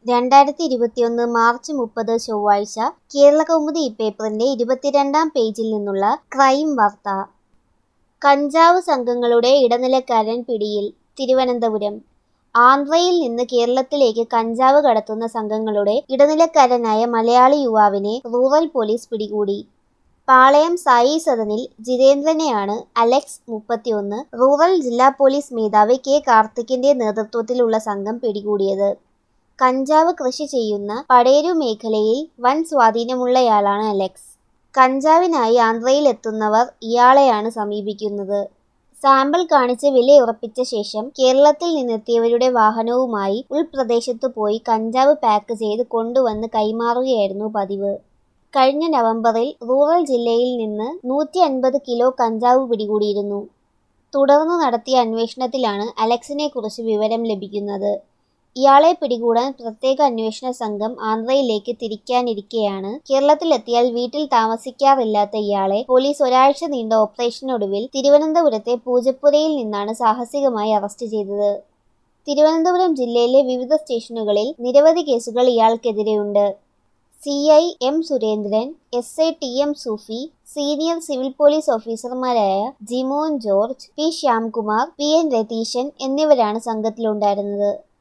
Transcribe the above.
രണ്ടായിരത്തി ഇരുപത്തിയൊന്ന് മാർച്ച് മുപ്പത് ചൊവ്വാഴ്ച കേരളകൗമുദി ഇപ്പേപ്പറിന്റെ ഇരുപത്തിരണ്ടാം പേജിൽ നിന്നുള്ള ക്രൈം വാർത്ത കഞ്ചാവ് സംഘങ്ങളുടെ ഇടനിലക്കാരൻ പിടിയിൽ തിരുവനന്തപുരം ആന്ധ്രയിൽ നിന്ന് കേരളത്തിലേക്ക് കഞ്ചാവ് കടത്തുന്ന സംഘങ്ങളുടെ ഇടനിലക്കാരനായ മലയാളി യുവാവിനെ റൂറൽ പോലീസ് പിടികൂടി പാളയം സായി സദനിൽ ജിതേന്ദ്രനെയാണ് അലക്സ് മുപ്പത്തിയൊന്ന് റൂറൽ ജില്ലാ പോലീസ് മേധാവി കെ കാർത്തിക്കിന്റെ നേതൃത്വത്തിലുള്ള സംഘം പിടികൂടിയത് കഞ്ചാവ് കൃഷി ചെയ്യുന്ന പടേരു മേഖലയിൽ വൻ സ്വാധീനമുള്ളയാളാണ് അലക്സ് കഞ്ചാവിനായി ആന്ധ്രയിൽ എത്തുന്നവർ ഇയാളെയാണ് സമീപിക്കുന്നത് സാമ്പിൾ കാണിച്ച് വിലയുറപ്പിച്ച ശേഷം കേരളത്തിൽ നിന്നെത്തിയവരുടെ വാഹനവുമായി ഉൾപ്രദേശത്ത് പോയി കഞ്ചാവ് പാക്ക് ചെയ്ത് കൊണ്ടുവന്ന് കൈമാറുകയായിരുന്നു പതിവ് കഴിഞ്ഞ നവംബറിൽ റൂറൽ ജില്ലയിൽ നിന്ന് നൂറ്റി അൻപത് കിലോ കഞ്ചാവ് പിടികൂടിയിരുന്നു തുടർന്ന് നടത്തിയ അന്വേഷണത്തിലാണ് അലക്സിനെക്കുറിച്ച് വിവരം ലഭിക്കുന്നത് ഇയാളെ പിടികൂടാൻ പ്രത്യേക അന്വേഷണ സംഘം ആന്ധ്രയിലേക്ക് തിരിക്കാനിരിക്കെയാണ് കേരളത്തിലെത്തിയാൽ വീട്ടിൽ താമസിക്കാറില്ലാത്ത ഇയാളെ പോലീസ് ഒരാഴ്ച നീണ്ട ഓപ്പറേഷനൊടുവിൽ തിരുവനന്തപുരത്തെ പൂജപ്പുരയിൽ നിന്നാണ് സാഹസികമായി അറസ്റ്റ് ചെയ്തത് തിരുവനന്തപുരം ജില്ലയിലെ വിവിധ സ്റ്റേഷനുകളിൽ നിരവധി കേസുകൾ ഇയാൾക്കെതിരെയുണ്ട് C I M Surendran S I T M Sufi senior civil police ഓഫീസർമാരായ Jimon George P Shyamkumar P N Ratheesan എന്നിവരാണ് സംഘത്തിലുണ്ടായിരുന്നത്